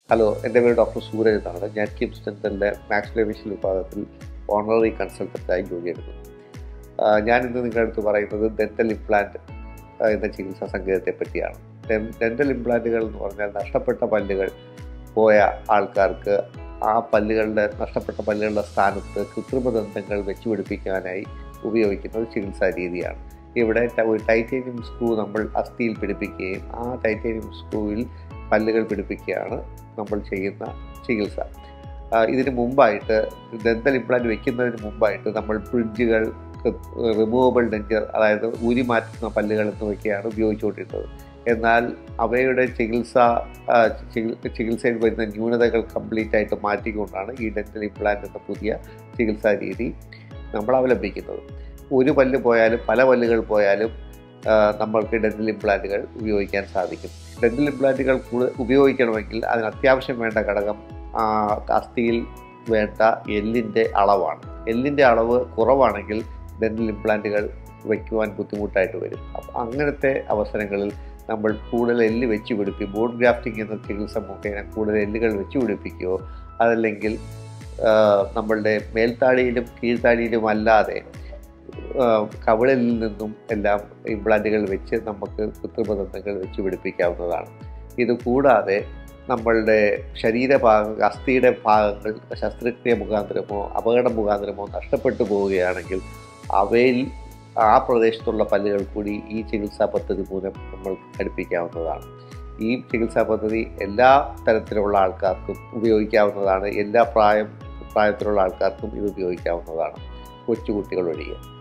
hello എൻ്റെ പേര് doctor Sooraj എന്നാണ് ഞാൻ കിംസ് ഡെൻറ്റലിൻ്റെ മാക്സിലോവിഷ്യൽ വിഭാഗത്തിൽ ഓണററി കൺസൾട്ടൻ്റായി ജോലിയെടുക്കുന്നു ആ, ഞാൻ ഇന്ന് നിങ്ങളുടെ അടുത്ത് പറയുന്നത് ഡെൻറ്റൽ ഇംപ്ലാന്റ് എന്ന ചികിത്സാ സങ്കേതത്തെ പറ്റിയാണ് ഡെൻറ്റൽ ഇംപ്ലാന്റുകൾ എന്ന് പറഞ്ഞാൽ നഷ്ടപ്പെട്ട പല്ലുകൾ പോയ ആൾക്കാർക്ക് ആ പല്ലുകളുടെ നഷ്ടപ്പെട്ട പല്ലുകളുടെ സ്ഥാനത്ത് കൃത്രിമ ദന്തങ്ങൾ വെച്ചുപിടിപ്പിക്കാനായി ഉപയോഗിക്കുന്ന ഒരു ചികിത്സാ രീതിയാണ് ഇവിടെ ട- ഒരു ടൈറ്റേനിയം സ്ക്രൂ നമ്മൾ അസ്ഥിയിൽ പിടിപ്പിക്കുകയും ആ ടൈറ്റേനിയം സ്ക്രൂവിൽ പല്ലുകൾ പിടിപ്പിക്കുകയാണ് നമ്മൾ ചെയ്യുന്ന ചികിത്സ ആ, ഇതിന് മുമ്പായിട്ട് ദന്തൽ ഇംപ്ലാന്റ് വെക്കുന്നതിന് മുമ്പായിട്ട് നമ്മൾ ബ്രിഡ്ജുകൾ റിമൂവബിൾ ഡെഞ്ചർ അതായത് ഊരി മാറ്റുന്ന പല്ലുകൾ എന്നിവയൊക്കെയാണ് ഉപയോഗിച്ചുകൊണ്ടിരുന്നത് എന്നാൽ അവയുടെ ചികിത്സ ആ, ചികി- ചികിത്സയിൽ വരുന്ന ന്യൂനതകൾ കംപ്ലീറ്റ് ആയിട്ട് മാറ്റിക്കൊണ്ടാണ് ഈ ഡെന്റൽ ഇംപ്ലാന്റ് എന്ന പുതിയ ചികിത്സാ രീതി നമ്മൾ അവലംബിക്കുന്നത് ഒരു പല്ല് പോയാലും പല പല്ലുകൾ പോയാലും ആ, നമ്മൾക്ക് ഡെന്റൽ ഇംപ്ലാന്റുകൾ ഉപയോഗിക്കാൻ സാധിക്കും ഡെന്റൽ ഇംപ്ലാന്റുകൾ കൂടു- ഉപയോഗിക്കണമെങ്കിൽ അതിന് അത്യാവശ്യം വേണ്ട ഘടകം ആ, അസ്ഥിയിൽ വേണ്ട എല്ലിൻ്റെ അളവാണ് എല്ലിൻ്റെ അളവ് കുറവാണെങ്കിൽ ഡെന്റൽ ഇംപ്ലാന്റുകൾ വയ്ക്കുവാൻ ബുദ്ധിമുട്ടായിട്ട് വരും അപ്പം അങ്ങനത്തെ അവസരങ്ങളിൽ നമ്മൾ കൂടുതൽ എല്ല് വെച്ച് പിടിപ്പി ബോൺ ഗ്രാഫ്റ്റിംഗ് എന്ന ചികിത്സ മുഖേന കൂടുതൽ എല്ലുകൾ വെച്ച് പിടിപ്പിക്കുകയോ അതല്ലെങ്കിൽ ആ, നമ്മളുടെ മേൽത്താടിയിലും കീഴ്ത്താടിയിലും അല്ലാതെ ആ, കവിളിൽ നിന്നും എല്ലാം ഇംപ്ലാന്റുകൾ വെച്ച് നമുക്ക് കൃത്രിമദന്തങ്ങൾ വെച്ച് പിടിപ്പിക്കാവുന്നതാണ് ഇത് കൂടാതെ നമ്മളുടെ ശരീരഭാഗം അസ്ഥിയുടെ ഭാഗങ്ങൾ ശസ്ത്രക്രിയ മുഖാന്തരമോ അപകടം മുഖാന്തരമോ നഷ്ടപ്പെട്ടു പോവുകയാണെങ്കിൽ അവയിൽ ആ പ്രദേശത്തുള്ള പല്ലുകൾ കൂടി ഈ ചികിത്സാ പദ്ധതി മൂലം നമ്മൾ ഘടിപ്പിക്കാവുന്നതാണ് ഈ ചികിത്സാ പദ്ധതി എല്ലാ തരത്തിലുള്ള ആൾക്കാർക്കും ഉപയോഗിക്കാവുന്നതാണ് എല്ലാ പ്രായം പ്രായത്തിലുള്ള ആൾക്കാർക്കും ഇത് ഉപയോഗിക്കാവുന്നതാണ് കൊച്ചുകുട്ടികൾ ഒഴികെ